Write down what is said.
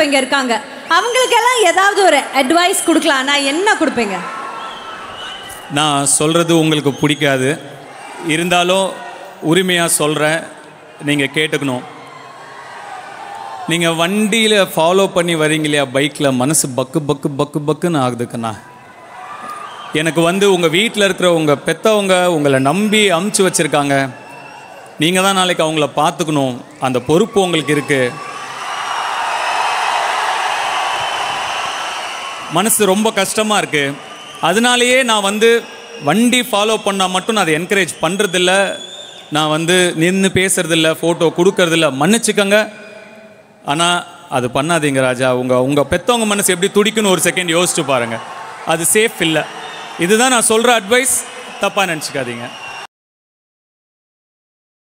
இப்போ இங்கே இருக்காங்க அவங்களுக்கெல்லாம் ஏதாவது ஒரு அட்வைஸ் கொடுக்கலாம்னா என்ன கொடுப்பீங்க நான் சொல்கிறது உங்களுக்கு பிடிக்காது இருந்தாலும் உரிமையாக சொல்கிறேன் நீங்கள் கேட்டுக்கணும் நீங்கள் வண்டியில் ஃபாலோ பண்ணி வரீங்க இல்லையா பைக்கில் மனசு பக்கு பக்கு பக்கு பக்குன்னு ஆகுதுக்கண்ணா எனக்கு வந்து உங்கள் வீட்டில் இருக்கிற உங்கள் பெத்தவங்க உங்களை நம்பி அமுச்சு வச்சுருக்காங்க நீங்கள் தான் நாளைக்கு அவங்கள பார்த்துக்கணும் அந்த பொறுப்பு உங்களுக்கு இருக்குது மனசு ரொம்ப கஷ்டமாக இருக்குது அதனாலேயே நான் வந்து வண்டி ஃபாலோ பண்ணால் மட்டும் நான் அதை என்கரேஜ் பண்ணுறதில்ல நான் வந்து நின்று பேசுறதில்ல ஃபோட்டோ கொடுக்கறதில்ல மன்னிச்சுக்கங்க ஆனால் அது பண்ணாதீங்க ராஜா உங்கள் உங்கள் பெத்தவங்க மனசு எப்படி துடிக்குன்னு ஒரு செகண்ட் யோசிச்சு பாருங்கள் அது சேஃப் இல்லை இதுதான் நான் சொல்கிற அட்வைஸ் தப்பாக நினச்சிக்காதீங்க